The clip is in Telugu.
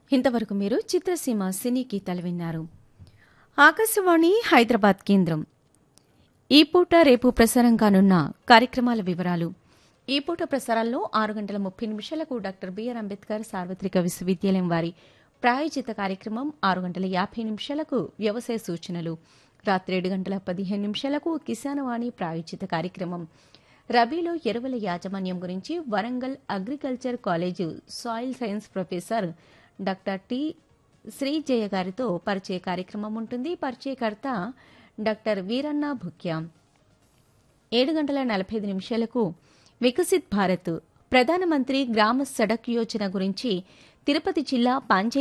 ఇంతవరకు మీరు చిత్రసీమ సినీ గీతాలు విన్నారు ఆకాశవాణి హైదరాబాద్ కేంద్రం ఈ పూట రేపు ప్రసారం కానున్న కార్యక్రమాల వివరాలు ఈ పూట ప్రసారాల్లో ఆరు గంటల ముప్పై నిమిషాలకు డాక్టర్ బిఆర్ అంబేద్కర్ సార్వత్రిక విశ్వవిద్యాలయం వారి ప్రాయోజిత కార్యక్రమం ఆరు గంటల యాభై నిమిషాలకు వ్యవసాయ సూచనలు రాత్రి ఏడు గంటల పదిహేను నిమిషాలకు కిసానవాణి ప్రాయోజిత కార్యక్రమం రబీలో ఎరువుల యాజమాన్యం గురించి Warangal agriculture college soil science professor doctor T Srijaya గారితో పరిచయ కార్యక్రమం ఉంటుంది పరిచయకర్త డాక్టర్ వీరన్న భుక్యాం ఏడు గంటల నలభై ఐదు నిమిషాలకు వికసిత్ భారత్ ప్రధానమంత్రి గ్రామ సడక్ యోజన గురించి తిరుపతి జిల్లా పాంచే